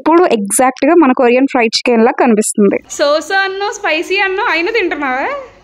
ఇప్పుడు ఎగ్జాక్ట్ గా మన కొరియన్ ఫ్రైడ్ చికెన్ లా కనిపిస్తుంది సోసా అన్నో స్పైసీ అన్నో అయినా తింటున్నావా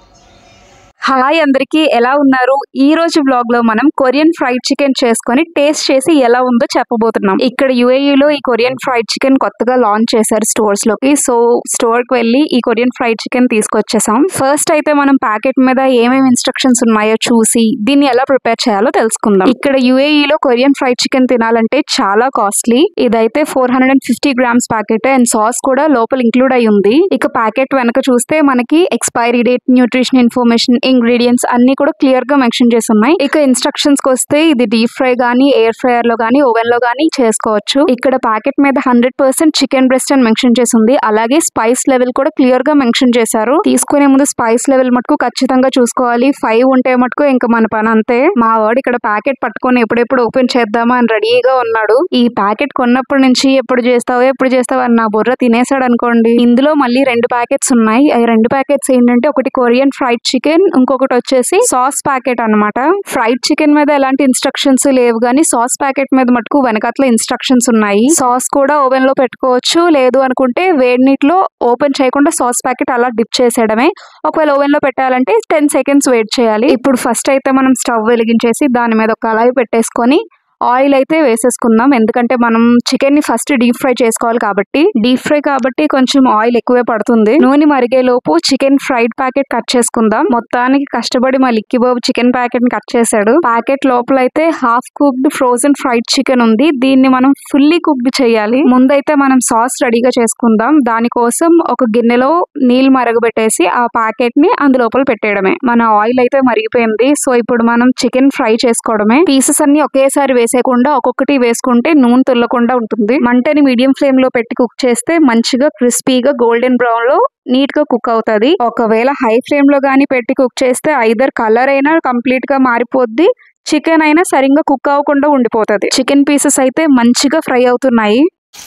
హాయ్ అందరికీ ఎలా ఉన్నారు ఈ రోజు బ్లాగ్ లో మనం కొరియన్ ఫ్రైడ్ చికెన్ చేసుకొని టేస్ట్ చేసి ఎలా ఉందో చెప్పబోతున్నాం ఇక్కడ UAE లో ఈ కొరియన్ ఫ్రైడ్ చికెన్ కొత్తగా లాంచ్ చేశారు స్టోర్స్ లోకి సో స్టోర్ కి వెళ్ళి ఈ కొరియన్ ఫ్రైడ్ చికెన్ తీసుకొచ్చేసాం ఫస్ట్ అయితే మనం ప్యాకెట్ మీద ఏమేమి ఇన్స్ట్రక్షన్స్ ఉన్నాయో చూసి దీన్ని ఎలా ప్రిపేర్ చేయాలో తెలుసుకుందాం ఇక్కడ UAE లో కొరియన్ ఫ్రైడ్ చికెన్ తినాలంటే చాలా కాస్ట్లీ ఇదైతే four hundred and fifty grams packet and sauce కూడా లోపల ఇంక్లూడ్ అయి ఉంది ఇక ప్యాకెట్ వెనక చూస్తే మనకి expiry date nutrition information ingredients అన్ని కూడా క్లియర్ గా మెన్షన్ చేసి ఉన్నాయి ఇక ఇన్స్ట్రక్షన్స్ కి వస్తే ఇది డీప్ ఫ్రై గానీ ఎయిర్ ఫ్రైయర్ లో గానీ ఓవెన్ లో గానీ చేసుకోవచ్చు ఇక్కడ ప్యాకెట్ మీద హండ్రెడ్ పర్సెంట్ చికెన్ బ్రెస్ట్ అని మెన్షన్ చేసి ఉంది అలాగే స్పైస్ లెవెల్ కూడా క్లియర్ గా మెన్షన్ చేశారు తీసుకునే ముందు స్పైస్ లెవెల్ మటుకు ఖచ్చితంగా చూసుకోవాలి ఫైవ్ ఉంటే మటుకు ఇంకా మన పని అంతే మా వాడు ఇక్కడ ప్యాకెట్ పట్టుకొని ఎప్పుడెప్పుడు ఓపెన్ చేద్దామా అని రెడీగా ఉన్నాడు ఈ ప్యాకెట్ కొన్నప్పటి నుంచి ఎప్పుడు చేస్తావో ఎప్పుడు చేస్తావో అని నా బుర్ర తినేసాడు అనుకోండి ఇందులో మళ్ళీ రెండు ప్యాకెట్స్ ఉన్నాయి ఆ రెండు ప్యాకెట్స్ ఏంటంటే ఒకటి కొరియన్ ఫ్రైడ్ చికెన్ ఇంకొకటి వచ్చేసి సాస్ ప్యాకెట్ అన్నమాట ఫ్రైడ్ చికెన్ మీద ఎలాంటి ఇన్స్ట్రక్షన్స్ లేవు కానీ సాస్ ప్యాకెట్ మీద మటుకు వెనకాతల ఇన్స్ట్రక్షన్స్ ఉన్నాయి సాస్ కూడా ఓవెన్ లో పెట్టుకోవచ్చు లేదు అనుకుంటే వేడి నీటిలో ఓపెన్ చేయకుండా సాస్ ప్యాకెట్ అలా డిప్ చేసేయడమే ఒకవేళ ఓవెన్ లో పెట్టాలంటే టెన్ సెకండ్స్ వెయిట్ చేయాలి ఇప్పుడు ఫస్ట్ అయితే మనం స్టవ్ వెలిగించేసి దాని మీద ఒక కళాయి పెట్టేసుకొని ఆయిల్ అయితే వేసేసుకుందాం ఎందుకంటే మనం చికెన్ ని ఫస్ట్ డీప్ ఫ్రై చేసుకోవాలి కాబట్టి డీప్ ఫ్రై కాబట్టి కొంచెం ఆయిల్ ఎక్కువే పడుతుంది నూనె మరిగే లోపు చికెన్ ఫ్రైడ్ ప్యాకెట్ కట్ చేసుకుందాం మొత్తానికి కష్టపడి మా లిక్కి బాబు చికెన్ ప్యాకెట్ ని కట్ చేశాడు ప్యాకెట్ లోపల అయితే half cooked frozen fried chicken ఉంది దీన్ని మనం ఫుల్లీ కుక్డ్ చేయాలి ముందైతే మనం సాస్ రెడీగా చేసుకుందాం దానికోసం ఒక గిన్నెలో నీళ్ళు మరగబెట్టేసి ఆ ప్యాకెట్ ని అందులోపల పెట్టేయడమే మన ఆయిల్ అయితే మరిగిపోయింది సో ఇప్పుడు మనం చికెన్ ఫ్రై చేసుకోవడమే పీసెస్ అన్ని ఒకేసారి వేసేయకుండా ఒక్కొక్కటి వేసుకుంటే నూనె తుల్లకుండా ఉంటుంది మంటని మీడియం ఫ్లేమ్ లో పెట్టి కుక్ చేస్తే మంచిగా క్రిస్పీగా గోల్డెన్ బ్రౌన్ లో నీట్ గా కుక్ అవుతుంది ఒకవేళ హై ఫ్లేమ్ లో గానీ పెట్టి కుక్ చేస్తే ఐదర్ కలర్ అయినా కంప్లీట్ గా మారిపోద్ది చికెన్ అయినా సరిగ్గా కుక్ అవ్వకుండా ఉండిపోతుంది చికెన్ పీసెస్ అయితే మంచిగా ఫ్రై అవుతున్నాయి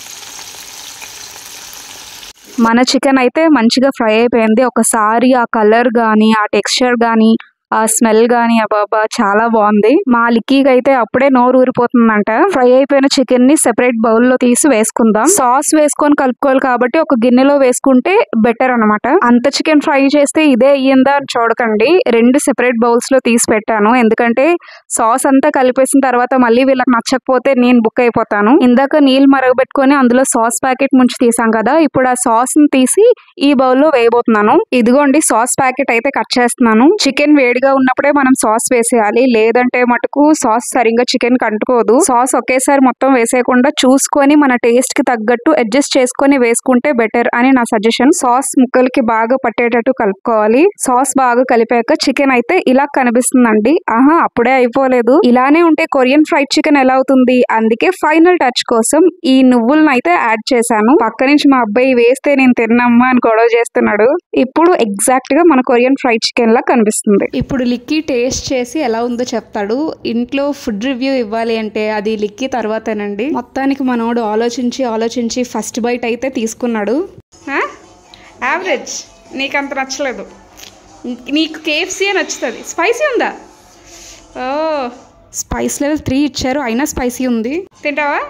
మన చికెన్ అయితే మంచిగా ఫ్రై అయిపోయింది ఒకసారి ఆ కలర్ గానీ ఆ టెక్స్చర్ గానీ ఆ స్మెల్ గానీ అబాబా చాలా బాగుంది మా లిక్కీకి అయితే అప్పుడే నోరు ఊరిపోతుందంట ఫ్రై అయిపోయిన చికెన్ ని సెపరేట్ బౌల్ లో తీసి వేసుకుందాం సాస్ వేసుకొని కలుపుకోవాలి కాబట్టి ఒక గిన్నెలో వేసుకుంటే బెటర్ అన్నమాట అంత చికెన్ ఫ్రై చేస్తే ఇదే అయ్యిందా అని చూడకండి రెండు సెపరేట్ బౌల్స్ లో తీసి పెట్టాను ఎందుకంటే సాస్ అంతా కలిపేసిన తర్వాత మళ్ళీ వీళ్ళకి నచ్చకపోతే నేను బుక్ అయిపోతాను ఇందాక నీళ్ళు మరగబెట్టుకొని అందులో సాస్ ప్యాకెట్ ముంచి తీసాం కదా ఇప్పుడు ఆ సాస్ ని తీసి ఈ బౌల్ లో వేయబోతున్నాను ఇదిగోండి సాస్ ప్యాకెట్ అయితే కట్ చేస్తున్నాను చికెన్ వేడిగా ఉన్నప్పుడే మనం సాస్ వేసేయాలి లేదంటే మటుకు సాస్ సరిగ్గా చికెన్ కంటుకోదు సాస్ ఒకేసారి మొత్తం వేసేయకుండా చూసుకొని మన టేస్ట్ కి తగ్గట్టు అడ్జస్ట్ చేసుకొని వేసుకుంటే బెటర్ అని నా సజెషన్ సాస్ ముక్కలకి బాగా పట్టేటట్టు కలుపుకోవాలి సాస్ బాగా కలిపాక చికెన్ అయితే ఇలా కనిపిస్తుందండి ఆహా అప్పుడే అయిపోలేదు ఇలానే ఉంటే కొరియన్ ఫ్రైడ్ చికెన్ ఎలా అవుతుంది అందుకే ఫైనల్ టచ్ కోసం ఈ నువ్వులను అయితే యాడ్ చేశాను పక్క నుంచి మా అబ్బాయి వేస్తే నేను తిన్నమ్మా అని గొడవ చేస్తున్నాడు ఇప్పుడు ఎగ్జాక్ట్ గా మన కొరియన్ ఫ్రైడ్ చికెన్ లా కనిపిస్తుంది ఇప్పుడు లిక్కీ టేస్ట్ చేసి ఎలా ఉందో చెప్తాడు ఇంట్లో ఫుడ్ రివ్యూ ఇవ్వాలి అంటే అది లిక్కీ తర్వాతేనండి మొత్తానికి మనోడు ఆలోచించి ఆలోచించి ఫస్ట్ బైట్ అయితే తీసుకున్నాడు యావరేజ్ నీకు అంత నచ్చలేదు నీకు కేఎఫ్సీ నచ్చుతుంది స్పైసీ ఉందా ఓ స్పైస్ లెవెల్ త్రీ ఇచ్చారు అయినా స్పైసీ ఉంది తింటావా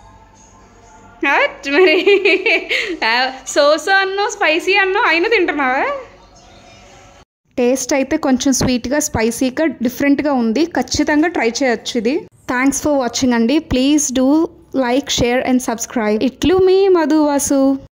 అట్ మరి సోసా అన్నో స్పైసీ అన్నో అయినా తింటున్నావా టేస్ట్ అయితే కొంచెం స్వీట్గా స్పైసీగా డిఫరెంట్గా ఉంది ఖచ్చితంగా ట్రై చేయొచ్చు ఇది థ్యాంక్స్ ఫర్ వాచింగ్ అండి please do like share and subscribe ఇట్లు మీ మధు వాసు